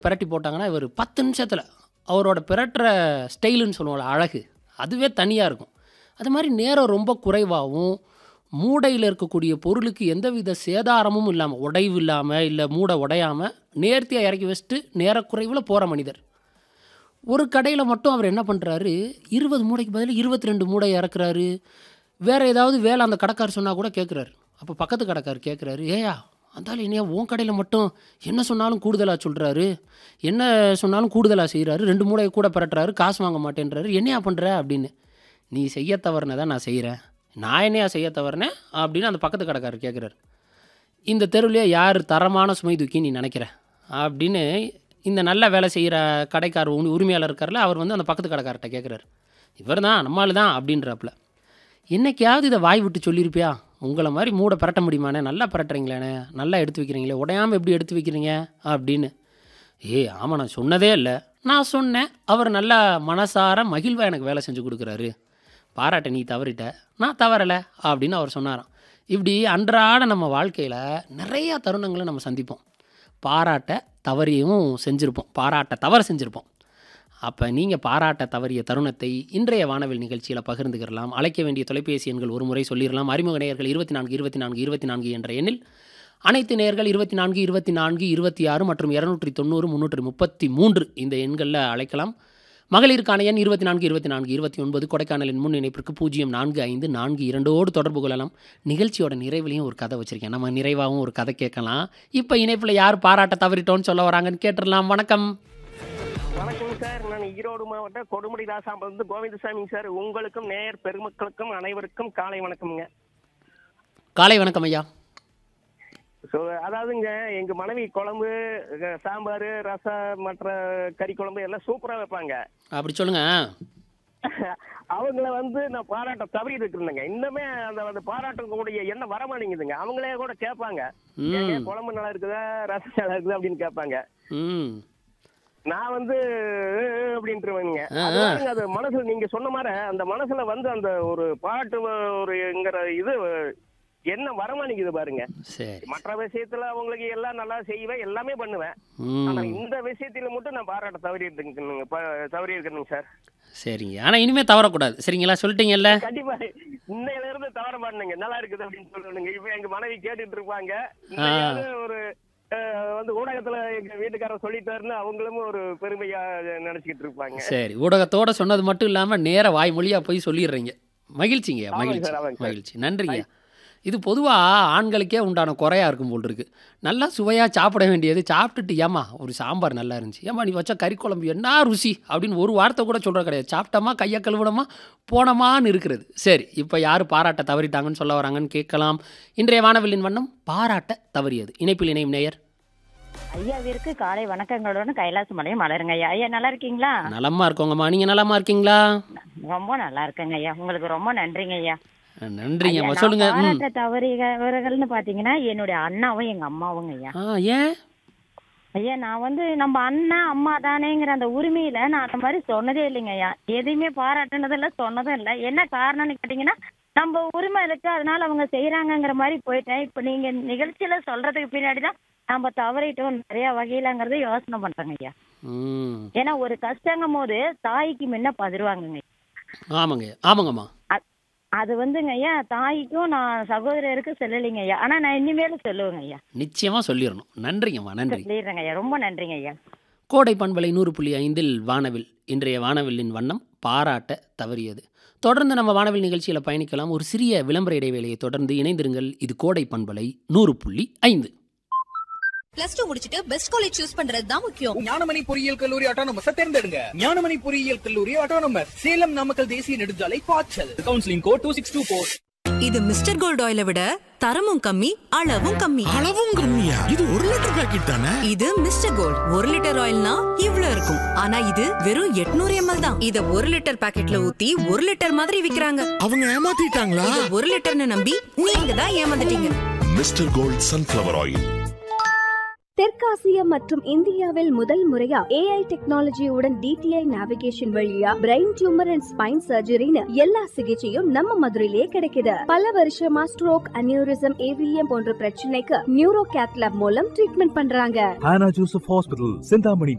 பிரட்டி போட்டாங்கன்னா இவர் பத்து நிமிஷத்தில் அவரோட பிரட்டுற ஸ்டைலுன்னு சொல்லுவோம்ல அழகு அதுவே தனியாக இருக்கும் அது மாதிரி நேரம் ரொம்ப குறைவாகவும் மூடையில் இருக்கக்கூடிய பொருளுக்கு எந்தவித சேதாரமும் இல்லாமல் உடைவு இல்லாமல் இல்லை மூடை உடையாமல் நேர்த்தியாக இறக்கி வச்சுட்டு நேரக்குறைவில் போகிற மனிதர் ஒரு கடையில் மட்டும் அவர் என்ன பண்ணுறாரு இருபது மூடைக்கு பதில் இருபத்தி ரெண்டு மூடை இறக்குறாரு வேறு ஏதாவது வேலை அந்த கடைக்காரர் சொன்னால் கூட கேட்குறாரு அப்போ பக்கத்து கடைக்காரர் கேட்குறாரு ஏயா அந்தாலும் என்னையா உன் கடையில் மட்டும் என்ன சொன்னாலும் கூடுதலாக சொல்கிறாரு என்ன சொன்னாலும் கூடுதலாக செய்கிறாரு ரெண்டு மூடையை கூட பரட்டுறாரு காசு வாங்க மாட்டேன்றாரு என்னையா பண்ணுற அப்படின்னு நீ செய்ய தவறுனதை தான் நான் செய்கிறேன் நான் என்னையா செய்ய தவறுனேன் அப்படின்னு அந்த பக்கத்து கடைக்காரர் கேட்குறாரு இந்த தெருவிலே யார் தரமான சுமை தூக்கி நீ நினைக்கிற அப்படின்னு இந்த நல்ல வேலை செய்கிற கடைக்கார் உரி- உரிமையாளர் இருக்கார்ல அவர் வந்து அந்த பக்கத்து கடைக்காரர்கிட்ட கேட்குறாரு இவர் தான் நம்மால் தான் அப்படின்றாப்புல என்னைக்காவது இதை வாய் விட்டு சொல்லியிருப்பியா உங்களை மாதிரி மூட பரட்ட முடியுமாண்ணே நல்லா பரட்டுறீங்களேண்ணே நல்லா எடுத்து வைக்கிறீங்களே உடையாமல் எப்படி எடுத்து வைக்கிறீங்க அப்படின்னு ஏய் ஆமாம் நான் சொன்னதே இல்லை நான் சொன்னேன் அவர் நல்லா மனசார மகிழ்வாக எனக்கு வேலை செஞ்சு கொடுக்குறாரு பாராட்ட நீ தவறிட்ட நான் தவறலை அப்படின்னு அவர் சொன்னாராம் இப்படி அன்றாட நம்ம வாழ்க்கையில் நிறையா தருணங்களை நம்ம சந்திப்போம் பாராட்ட தவறியும் செஞ்சுருப்போம் பாராட்ட தவறு செஞ்சுருப்போம் அப்போ நீங்கள் பாராட்ட தவறிய தருணத்தை இன்றைய வானவில் நிகழ்ச்சியில் பகிர்ந்துக்கிறலாம் அழைக்க வேண்டிய தொலைபேசி எண்கள் ஒரு முறை சொல்லிடலாம் அறிமுக நேயர்கள் இருபத்தி நான்கு இருபத்தி நான்கு இருபத்தி நான்கு என்ற எண்ணில் அனைத்து நேயர்கள் இருபத்தி நான்கு இருபத்தி நான்கு இருபத்தி ஆறு மற்றும் இரநூற்றி தொண்ணூறு முந்நூற்றி முப்பத்தி மூன்று இந்த எண்களில் அழைக்கலாம் மகளிருக்கான எண் இருபத்தி நான்கு இருபத்தி நான்கு இருபத்தி ஒன்பது கொடைக்கானலின் முன் இணைப்பிற்கு பூஜ்ஜியம் நான்கு ஐந்து நான்கு இரண்டோடு தொடர்பு கொள்ளலாம் நிகழ்ச்சியோட நிறைவுலையும் ஒரு கதை வச்சுருக்கேன் நம்ம நிறைவாகவும் ஒரு கதை கேட்கலாம் இப்போ இணைப்பில் யார் பாராட்ட தவறிட்டோன்னு சொல்ல வராங்கன்னு கேட்டுடலாம் வணக்கம் வணக்கம் சார் நான் ஈரோடு மாவட்டம் கொடுமுடி ராசாம்பருந்து கோவிந்தசாமி சார் உங்களுக்கும் நேயர் பெருமக்களுக்கும் அனைவருக்கும் காலை வணக்கம்ங்க காலை வணக்கம் ஐயா ஸோ அதாவதுங்க எங்க மனைவி குழம்பு அஹ், சாம்பார் ரசம் மற்ற கறி குழம்பு எல்லாம் சூப்பரா வைப்பாங்க அப்படி சொல்லுங்க அவங்கள வந்து நான் பாராட்ட தவறி இருந்தேங்க இன்னுமே அந்த அந்த பாராட்டக்கூடிய எண்ணம் வர மாட்டேங்குதுங்க அவங்களே கூட கேட்பாங்க ம். ஏங்க, குழம்பு நல்லா இருக்குதா ரசம் நல்லா இருக்குதா அப்படின்னு கேட்பாங்க ம் நான் வந்து அஹ், அஹ் அப்படின்ட்டுருவேங்க ஆ, அது ஆ. வந்துங்க, அது மனசுல நீங்க சொன்ன மாதிரி அந்த மனசுல வந்து அந்த ஒரு பாட்டு வ- ஒருங்கிற இது என்ன வரமாட்டேங்குது பாருங்க சரி மற்ற விஷயத்துல அவங்களுக்கு எல்லாம் நல்லா செய்வேன் எல்லாமே பண்ணுவேன் ஆனா ம் இந்த விஷயத்துல மட்டும் நான் பாராட்ட தவறி இருக்குங்க தவறி இருக்கணுங்க சார் சரிங்க ஆனால் இனிமேல் தவறக்கூடாது சரிங்களா சொல்லிட்டீங்கல்ல கண்டிப்பா இன்னையில இருந்து தவற மாட்டேங்க நல்லா இருக்குது அப்படின்னு சொல்லணுங்க இப்ப எங்க மனைவி கேட்டுட்டு இருப்பாங்க ஆ. இன்னைக்காவது ஒரு அஹ், வந்து ஊடகத்துல எங்க வீட்டுக்காரர் சொல்லிட்டாருன்னு அவங்களும் ஒரு பெருமையா நினைச்சுக்கிட்டு இருப்பாங்க சரி ஊடகத்தோட சொன்னது மட்டும் இல்லாமல் நேர வாய்மொழியாக போய் சொல்லிடுறீங்க மகிழ்ச்சிங்க ஆமாங்க மகிழ்ச்சி சார், ஆமாங்க சார். மகிழ்ச்சி நன்றிங்க இது பொதுவாக ஆண்களுக்கே உண்டான குறையா இருக்கும் போல் இருக்கு நல்லா சுவையாக சாப்பிட வேண்டியது சாப்பிட்டுட்டு ஏமா ஒரு சாம்பார் நல்லா இருந்துச்சு ஏமா நீ வச்ச கறி குழம்பு என்ன ருசி அப்படின்னு ஒரு வார்த்தை கூட சொல்கிற கிடையாது சாப்பிட்டோமா கையை கழுவுனமா போனமான்னு இருக்கிறது சரி இப்போ யார் பாராட்ட தவறிட்டாங்கன்னு சொல்ல வராங்கன்னு கேட்கலாம் இன்றைய வானவில்லின் வண்ணம் பாராட்ட தவறியது இணைப்பில் இணையும் நேயர் ஐயாவிற்கு காலை வணக்கங்களுடன் கைலாச மலையும் மலருங்க ஐயா ஐயா நல்லா இருக்கீங்களா நலமா இருக்கோங்கம்மா நீங்கள் நலமா இருக்கீங்களா ரொம்ப நல்லா இருக்கேங்க ஐயா உங்களுக்கு ரொம்ப நன்றிங்க ஐயா நன்றிங்கம்மா ஐயா, சொல்லுங்க நான் ம் பாராட்ட தவறுகள்னு பாத்தீங்கன்னா என்னுடைய அண்ணாவும் எங்க அம்மாவுங்க ஐயா ஆ ஏன் ஐயா நான் வந்து நம்ம அண்ணன் அம்மா தானேங்கிற அந்த உரிமையில நான் அந்த மாதிரி சொன்னதே இல்லைங்க ஐயா எதையுமே பாராட்டுனதும் இல்லை சொன்னதும் இல்லை என்ன காரணம்னு கேட்டீங்கன்னா நம்ம உரிமை இருக்கு அதனால அவங்க செய்யறாங்கங்கிற மாதிரி போயிட்டேன் இப்ப நீங்க நிகழ்ச்சியில சொல்றதுக்கு பின்னாடி தான் நம்ம தவறிட்டோம் நிறைய வகையிலங்கிறத யோசனை பண்றேங்க ஐயா ம் ஏன்னா ஒரு கஷ்டங்கும் போது தாய்க்கு முன்ன பதறுவாங்கங்க ஆமாங்க ஆமாங்கம்மா அ- அது வந்துங்க ஐயா தாய்க்கும் நான் சகோதரருக்கு சொல்லலைங்க ஐயா ஆனா நான் இனிமேலும் சொல்லுவேங்க ஐயா நிச்சயமாக சொல்லிடணும் நன்றிங்கம்மா நன்றி சொல்லிடுறேங்க ஐயா ரொம்ப நன்றிங்க ஐயா கோடை பண்பலை நூறு புள்ளி ஐந்தில் வானவில் இன்றைய வானவில்லின் வண்ணம் பாராட்ட தவறியது தொடர்ந்து நம்ம வானவில் நிகழ்ச்சியில் பயணிக்கலாம் ஒரு சிறிய விளம்பர இடைவேளையை தொடர்ந்து இணைந்திருங்கள் இது கோடை பண்பலை நூறு புள்ளி ஐந்து பிளஸ் டூ முடிச்சிட்டு பெஸ்ட் காலேஜ் சூஸ் பண்றது தான் முக்கியம் ஞானமணி பொறியியல் கல்லூரி ஆட்டோனமஸ் தேர்ந்தெடுங்க ஞானமணி பொறியியல் கல்லூரி ஆட்டோனமஸ் சேலம் நாமக்கல் தேசிய நெடுஞ்சாலை பாய்ச்சல் counselling code two six two four இது மிஸ்டர் கோல்ட் ஆயிலை விட தரமும் கம்மி அளவும் கம்மி அளவும் கம்மியா இது ஒரு லிட்டர் பாக்கெட் தானே இது மிஸ்டர் கோல்ட் ஒரு லிட்டர் ஆயில்னா இவ்ளோ இருக்கும் ஆனா இது வெறும் 800 எம்எல் தான் இத ஒரு லிட்டர் பாக்கெட்ல ஊத்தி ஒரு லிட்டர் மாதிரி விக்கிறாங்க அவங்க ஏமாத்திட்டாங்களா இத ஒரு லிட்டர்னு நம்பி நீங்க தான் ஏமாந்துட்டீங்க மிஸ்டர் கோல்ட் சன்ஃப்ளவர் ஆயில் தெற்காசிய மற்றும் இந்தியாவில் முதல் முறையா ஏஐ டெக்னாலஜியுடன் டிடிஐ நேவிகேஷன் வழியா பிரெயின் டியூமர் அண்ட் ஸ்பைன் சர்ஜரின்னு எல்லா சிகிச்சையும் நம்ம மதுரையிலே கிடைக்குது பல வருஷமா ஸ்ட்ரோக் அனியூரிசம் ஏவிஎம் போன்ற பிரச்சனைக்கு நியூரோ கேத்லாப் மூலம் ட்ரீட்மெண்ட் பண்றாங்க Hannah Joseph Hospital, Sindhamani